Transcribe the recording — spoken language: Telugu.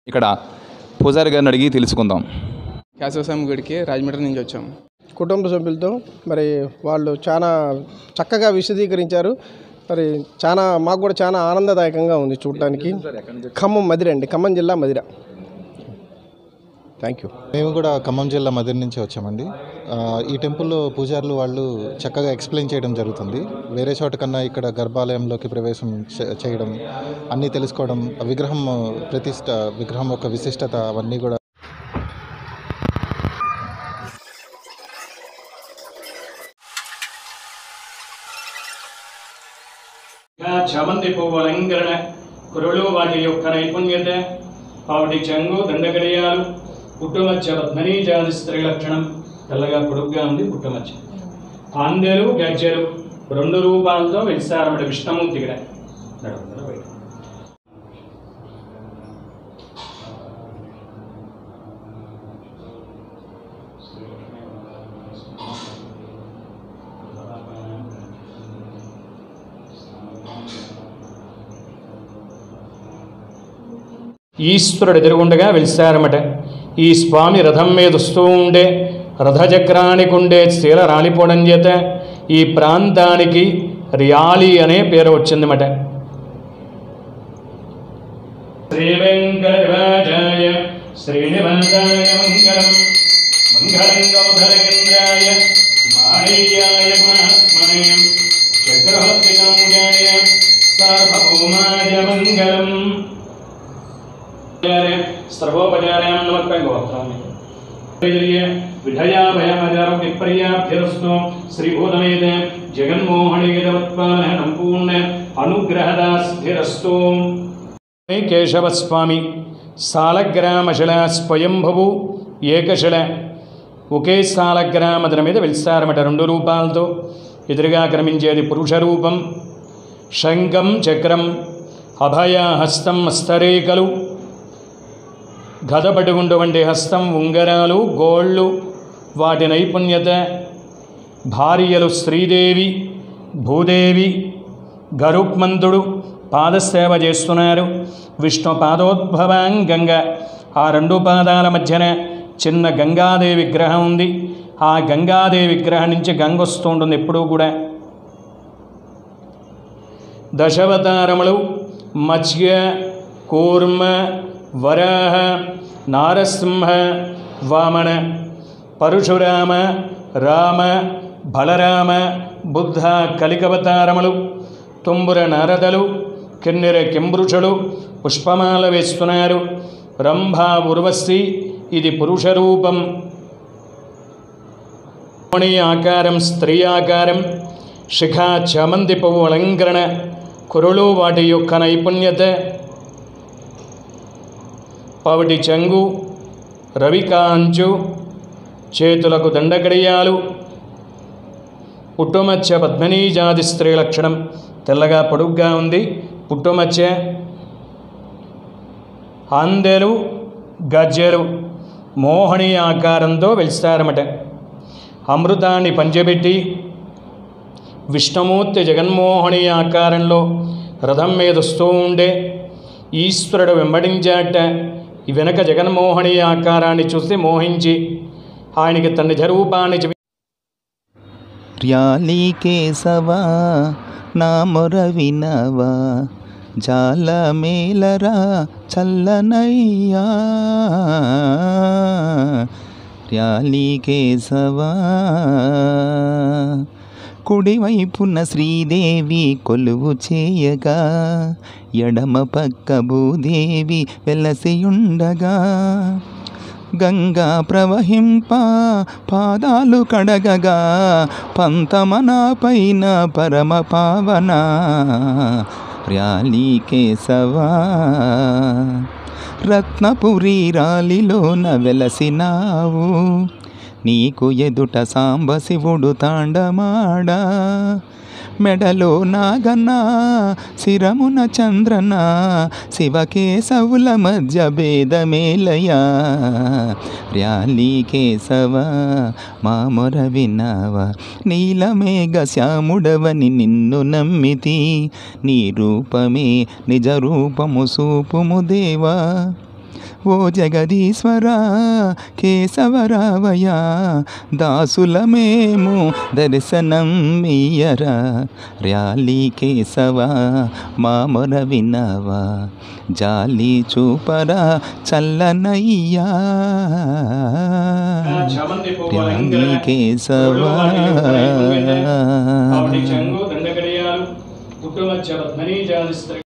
ఇక్కడ పూజారి గారిని అడిగి తెలుసుకుందాం కేశవస్వామి గుడికి రాజమండ్రి నుంచి వచ్చాము కుటుంబ సభ్యులతో మరి వాళ్ళు చాలా చక్కగా విశదీకరించారు మరి చాలా మాకు కూడా చాలా ఆనందదాయకంగా ఉంది చూడటానికి ఖమ్మం మదిర అండి ఖమ్మం జిల్లా మదిర థ్యాంక్ యూ మేము కూడా ఖమ్మం జిల్లా మదిరి నుంచి వచ్చామండి ఆ, ఈ టెంపుల్లో పూజారులు వాళ్ళు చక్కగా ఎక్స్ప్లెయిన్ చేయడం జరుగుతుంది వేరే చోట కన్నా ఇక్కడ గర్భాలయంలోకి ప్రవేశం చే- చేయడం అన్నీ తెలుసుకోవడం ఆ విగ్రహం ప్రతిష్ట విగ్రహం యొక్క విశిష్టత అవన్నీ కూడా చామంతి పువ్వు అలంకరణ కురులు వాటి యొక్క నైపుణ్యత వాటి చెంగు దండగడియాలు పుట్టుమచ్చ పద్మనీ జాతి స్త్రీ లక్షణం తెల్లగా పొడుగ్గా ఉంది పుట్టుమచ్చ ఆందెలు గజ్జెలు రెండు రూపాలతో విస్తారమడి విష్ణుమూర్తి ఇక్కడ నడుమున బయట. ఈశ్వరుడు ఎదురుగుండగా వెలిసారమట ఈ స్వామి రథం మీద వస్తూ ఉండే రథచక్రానికి ఉండే శీల రాలిపోవడం చేత ఈ ప్రాంతానికి రియాలి అనే పేరు వచ్చిందన్నమాట శ్రీ వెంకటరాజాయ శ్రీనివాసాయ మంగళం మంగళం గౌధరేంద్రాయ మారయ్యాయ మహాత్మనే చక్రవర్తికౌజాయ సార్వభౌమాయ మంగళం సర్వోపచారాం నమస్కారం గోత్రం విధయాభయాచారోగ్యప్రియాభ్యరస్తు శ్రీభూతమేత జగన్మోహణేదవత్పాలన సంపూర్ణ అనుగ్రహదాస్థిరస్తు కేశవస్వామి సాలగ్రామశిల స్వయంభువు ఏకశిల ఒకే సాలగ్రామదన మీద వెలిసారమట రెండు రూపాలతో ఎదురుగా క్రమించేది పురుష రూపం శంఖం చక్రం అభయ హస్తం హస్తరేఖలు గదపట్టుకుంటువంటి హస్తం ఉంగరాలు గోళ్ళు వాటి నైపుణ్యత భార్యలు శ్రీదేవి భూదేవి గరుక్మంతుడు పాదసేవ చేస్తున్నారు విష్ణు పాదోద్భవాంగంగా ఆ రెండు పాదాల మధ్యన చిన్న గంగాదేవి విగ్రహం ఉంది ఆ గంగాదేవి విగ్రహం నుంచి గంగ వస్తూ ఉంటుంది ఎప్పుడూ కూడా దశావతారములు మత్స్య కూర్మ వరాహ నారసింహ వామన పరశురామ రామ బలరామ బుద్ధ కలికవతారములు తుంబుర నారదలు కిన్నెర కింబృషులు పుష్పమాల వేస్తున్నారు రంభ ఉర్వశి ఇది పురుష రూపం మణి ఆకారం స్త్రీ ఆకారం శిఖ చామంతి పువ్వు అలంకరణ కురులు వాటి యొక్క నైపుణ్యత పవిటి చెంగు రవికాంచు చేతులకు దండకడియాలు పుట్టుమచ్చ పద్మినీ జాతి స్త్రీ లక్షణం తెల్లగా పొడుగ్గా ఉంది పుట్టుమచ్చ అందెలు గజ్జెలు మోహని ఆకారంతో వెలిస్తారమట అమృతాన్ని పంచబెట్టి విష్ణుమూర్తి జగన్మోహని ఆకారంలో రథం మీద వస్తూ ఉండే ఈశ్వరుడు వెంబడించాట ఈ వెనక జగన్మోహని ఆకారాన్ని చూసి మోహించి ఆయనకి తన నిజ రూపాన్ని చూపి ర్యాలీ కేశవా నా మొర వినవా జాల మేలరా చల్లనయ్యా ర్యాలీ కేశవా కుడివైపున శ్రీదేవి కొలువు చేయగా ఎడమ పక్క భూదేవి వెలసియుండగా గంగా ప్రవహింప పాదాలు కడగగా పంతమన పైన పరమ పావన ర్యాలీ కేశవా రత్నపురి రాలిలోన వెలసినావు నీకు ఎదుట సాంబ శివుడు తాండమాడా మెడలో నాగన్న శిరమున చంద్రన శివకేశవుల మధ్య భేదమేలయా ర్యాలీ కేశవ మా మొర విన్నావా నీలమేఘ శ్యాముడవని నిన్ను నమ్మితి నీ రూపమే నిజ రూపము సూపుము దేవా ఓ జగదీశ్వర కేశవరావయ దాసులమేము దర్శనం మీయరా ర్యాలీ కేశవ మామర వినవా జాలి చూపరా చల్లనయ్యా చామంతి పువ్వు ర్యాలీ అలంకరణ కేశవ ఆవిడ చెంగు దండగడియాలు పుట్టుమచ్చ పద్మనీ జాతి స్త్రీ